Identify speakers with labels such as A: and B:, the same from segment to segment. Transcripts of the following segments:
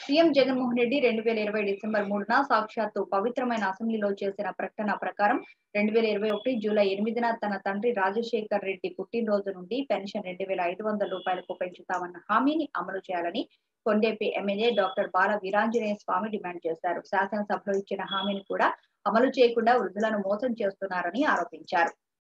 A: CM Jaganmohan Reddy రెండు వేల ఇరవై డిసెంబర్ మూడున సాక్షాత్తు పవిత్రమైన అసెంబ్లీలో చేసిన ప్రకటన ప్రకారం రెండు వేల ఇరవై ఒకటి జూలై ఎనిమిదిన తన తండ్రి రాజశేఖర్ రెడ్డి పుట్టినరోజు నుండి పెన్షన్ రెండు వేల ఐదు వందల రూపాయలకు పెంచుతామన్న హామీని అమలు చేయాలని Kondepi MLA doctor Bala Veeranjaneya Swamy demand చేశారు శాసనసభలో ఇచ్చిన హామీని కూడా అమలు చేయకుండా వృద్ధులను మోసం చేస్తున్నారని ఆరోపించారు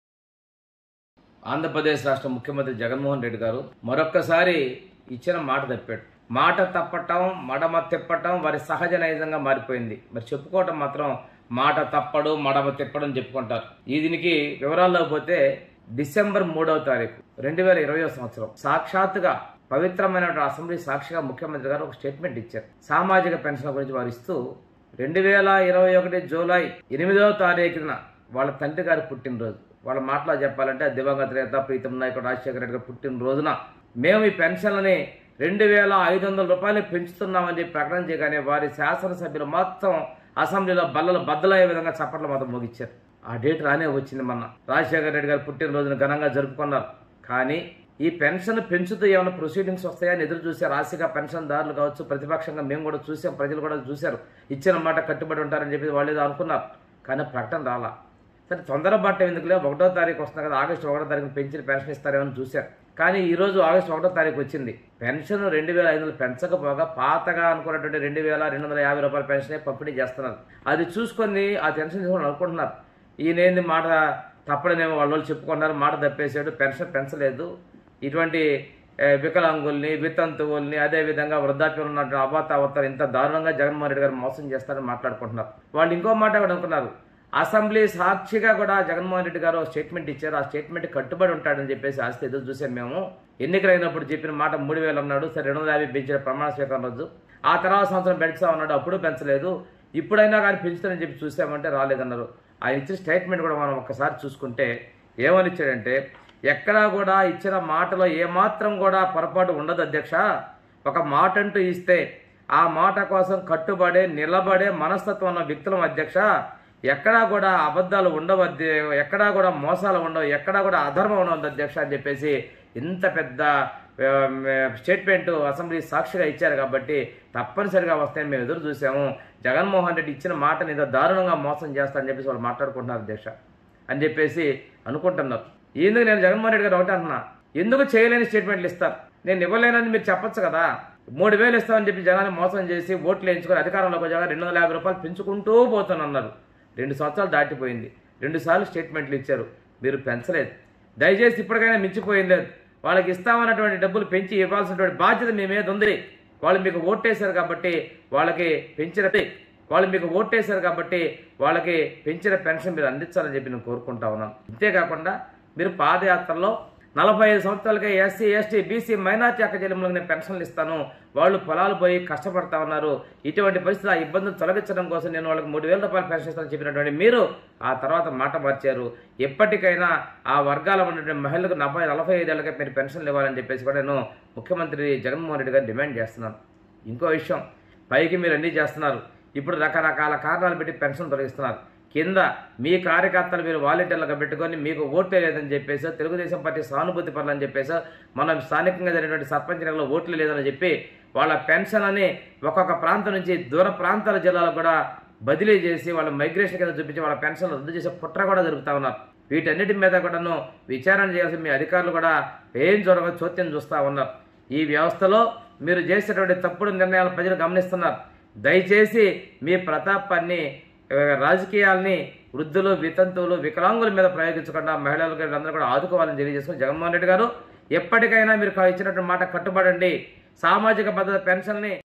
B: ఆంధ్రప్రదేశ్ రాష్ట్ర ముఖ్యమంత్రి జగన్మోహన్ రెడ్డి గారు మరొక్కసారి ఇచ్చిన మాట తప్పాడు మాట తప్పటం మడమ తిప్పటం వారి సహజ నైజంగా మారిపోయింది మరి చెప్పుకోవటం మాత్రం మాట తప్పడు మడమ తిప్పడం చెప్పుకుంటారు ఈ దీనికి వివరాల్లో పోతే డిసెంబర్ మూడవ తారీఖు రెండు వేల ఇరవై సంవత్సరం సాక్షాత్తుగా పవిత్రమైన అసెంబ్లీ సాక్షిగా ముఖ్యమంత్రి గారు ఒక స్టేట్మెంట్ ఇచ్చారు సామాజిక పెన్షన్ గురించి వారు ఇస్తూ రెండు వేల ఇరవై ఒకటి జూలై ఎనిమిదవ తారీఖున వాళ్ళ తండ్రి గారి పుట్టినరోజు వాళ్ళ మాటలో చెప్పాలంటే దివంగత నేత ప్రీతం నాయకుడు రాజశేఖర రెడ్డి గారి పుట్టినరోజున మేము ఈ పెన్షన్లని రెండు వేల ఐదు వందల రూపాయలు పెంచుతున్నామని చెప్పి ప్రకటన చేయగానే వారి శాసనసభ్యులు మొత్తం అసెంబ్లీలో బల్లలు బద్దలయ్యే విధంగా చప్పట్లు మాత్రం మోగించారు ఆ డేట్ రానే వచ్చింది మొన్న రాజశేఖర రెడ్డి గారి పుట్టినరోజును ఘనంగా జరుపుకున్నారు కానీ ఈ పెన్షన్ పెంచుతూ ఏమైనా ప్రొసీడింగ్స్ వస్తాయని ఎదురు చూశారు ఆశగా పెన్షన్దారులు కావచ్చు ప్రతిపక్షంగా మేము కూడా చూసాం ప్రజలు కూడా చూశారు ఇచ్చిన మాట కట్టుబడి ఉంటారని చెప్పి వాళ్ళు ఏదో అనుకున్నారు కానీ ప్రకటన రాలా సరే తొందరపాటు ఎందుకులే ఒకటో తారీఖు వస్తుంది కదా ఆగస్టు ఒకటో తారీఖు పెంచిన పెన్షన్ ఇస్తారేమని చూశారు కానీ ఈ రోజు ఆగస్టు ఒకటో తారీఖు వచ్చింది పెన్షన్ రెండు వేల ఐదు వందలు పెంచకపోగా పాతగా అనుకున్నటువంటి రెండు వేల రెండు వందల యాభై రూపాయల పెన్షనే పంపిణీ చేస్తున్నారు అది చూసుకొని ఆ పెన్షన్ తీసుకొని అనుకుంటున్నారు ఈయనేంది మాట తప్పడనేమో వాళ్ళ వాళ్ళు చెప్పుకున్నారు మాట తప్పేసాడు పెన్షన్ పెంచలేదు ఇటువంటి ఏ, వికలాంగుల్ని వితంతువుల్ని అదేవిధంగా వృద్ధాప్యం ఉన్నటువంటి అవాతావతారు ఇంత దారుణంగా జగన్మోహన్ రెడ్డి గారు మోసం చేస్తారని మాట్లాడుకుంటున్నారు వాళ్ళు ఇంకో మాట కూడా అనుకున్నారు అసెంబ్లీ సాక్షిగా కూడా జగన్మోహన్ రెడ్డి గారు స్టేట్మెంట్ ఇచ్చారు ఆ స్టేట్మెంట్ కట్టుబడి ఉంటాడని చెప్పేసి ఆస్తి ఎదురు చూసాం మేము ఎన్నికలైనప్పుడు చెప్పిన మాట మూడు వేలు అన్నాడు సరే రెండు వందల యాభై పెంచిన ప్రమాణ స్వీకారం రోజు ఆ తర్వాత సంవత్సరం పెంచుతా ఉన్నాడు అప్పుడు పెంచలేదు ఇప్పుడైనా కానీ పెంచుతానని చెప్పి చూసామంటే రాలేదన్నారు ఆయన ఇచ్చిన స్టేట్మెంట్ కూడా మనం ఒక్కసారి చూసుకుంటే ఏమని ఇచ్చాడంటే ఎక్కడా కూడా ఇచ్చిన మాటలో ఏమాత్రం కూడా పొరపాటు ఉండదు అధ్యక్ష ఒక మాట అంటూ ఇస్తే ఆ మాట కోసం కట్టుబడే నిలబడే మనస్తత్వం ఉన్న వ్యక్తులం అధ్యక్ష ఎక్కడా కూడా అబద్ధాలు ఉండవు అధ్య- ఎక్కడా కూడా మోసాలు ఉండవు ఎక్కడా కూడా అధర్మం ఉండదు అధ్యక్ష అని చెప్పేసి ఇంత పెద్ద ఆ, స్టేట్మెంట్ అసెంబ్లీ సాక్షిగా ఇచ్చారు కాబట్టి తప్పనిసరిగా వస్తాయని మేము ఎదురు చూసాము జగన్మోహన్ రెడ్డి ఇచ్చిన మాటని ఇంత దారుణంగా మోసం చేస్తారని చెప్పేసి వాళ్ళు మాట్లాడుకుంటున్నారు అధ్యక్ష అని చెప్పేసి అనుకుంటున్నారు ఎందుకు నేను జగన్మోహన్ రెడ్డి గారు ఒకటే అంటున్నా ఎందుకు చేయలేని స్టేట్మెంట్లు ఇస్తారు నేను ఇవ్వలేనని మీరు చెప్పొచ్చు కదా మూడు వేలు ఇస్తామని చెప్పి జనాన్ని మోసం చేసి ఓట్లు వేయించుకొని అధికారంలోకి వచ్చాక రెండు వందల యాభై రూపాయలు పెంచుకుంటూ పోతున్నారు రెండు సంవత్సరాలు దాటిపోయింది రెండు సార్లు స్టేట్మెంట్లు ఇచ్చారు మీరు పెంచలేదు దయచేసి ఇప్పటికైనా మించిపోయింది లేదు వాళ్ళకి ఇస్తామన్నటువంటి డబ్బులు పెంచి ఇవ్వాల్సినటువంటి బాధ్యత మీ మీద ఉంది వాళ్ళు మీకు ఓటేశారు కాబట్టి వాళ్ళకి పెంచిన వాళ్ళు మీకు ఓటేశారు కాబట్టి వాళ్ళకి పెంచిన పెన్షన్ మీరు అందించాలని చెప్పి నేను కోరుకుంటా ఉన్నాను అంతేకాకుండా మీరు పాదయాత్రలో నలభై ఐదు సంవత్సరాలకే ఎస్సీ ఎస్టీ బీసీ మైనార్టీ అక్క చెల్లెములకు నేను పెన్షన్లు ఇస్తాను వాళ్ళు పొలాలు పోయి కష్టపడతా ఉన్నారు ఇటువంటి పరిస్థితులు ఆ ఇబ్బందులు తొలగించడం కోసం నేను వాళ్ళకి మూడు వేల రూపాయలు పెన్షన్ ఇస్తానని చెప్పినటువంటి మీరు ఆ తర్వాత మాట మార్చారు ఎప్పటికైనా ఆ వర్గాల ఉన్నటువంటి మహిళలకు నలభై నలభై ఐదేళ్ళకే మీరు పెన్షన్లు ఇవ్వాలని చెప్పేసి కూడా నేను ముఖ్యమంత్రి జగన్మోహన్ రెడ్డి గారు డిమాండ్ చేస్తున్నాను ఇంకో విషయం పైకి మీరు అన్నీ చేస్తున్నారు ఇప్పుడు రకరకాల కారణాలు పెట్టి పెన్షన్ తొలగిస్తున్నారు కింద మీ కార్యకర్తలు మీరు వాలంటీర్లుగా పెట్టుకొని మీకు ఓట్లే లేదని చెప్పేసి తెలుగుదేశం పార్టీ సానుభూతి పనులు అని చెప్పేసి మనం స్థానికంగా జరిగినటువంటి సర్పంచ్ ఎన్నికల్లో ఓట్లు లేదని చెప్పి వాళ్ళ పెన్షన్ అని ఒక్కొక్క ప్రాంతం నుంచి దూర ప్రాంతాల జిల్లాలకు కూడా బదిలీ చేసి వాళ్ళ మైగ్రేషన్ కింద చూపించి వాళ్ళ పెన్షన్లు రద్దు చేసే కుట్ర కూడా జరుగుతూ ఉన్నారు వీటన్నిటి మీద కూడాను విచారణ చేయాల్సిన మీ అధికారులు కూడా ఏం జరగ చోద్యం చూస్తూ ఉన్నారు ఈ వ్యవస్థలో మీరు చేసేటువంటి తప్పుడు నిర్ణయాలు ప్రజలు గమనిస్తున్నారు దయచేసి మీ ప్రతాపాన్ని ఆ, రాజకీయాల్ని వృద్ధులు వితంతువులు వికలాంగుల మీద ప్రయోగించకుండా మహిళలకు అందరూ కూడా ఆదుకోవాలని తెలియజేసుకుని జగన్మోహన్ రెడ్డి గారు ఎప్పటికైనా మీరు ఇచ్చినటువంటి మాట కట్టుబడండి సామాజిక భద్రత పెన్షన్ని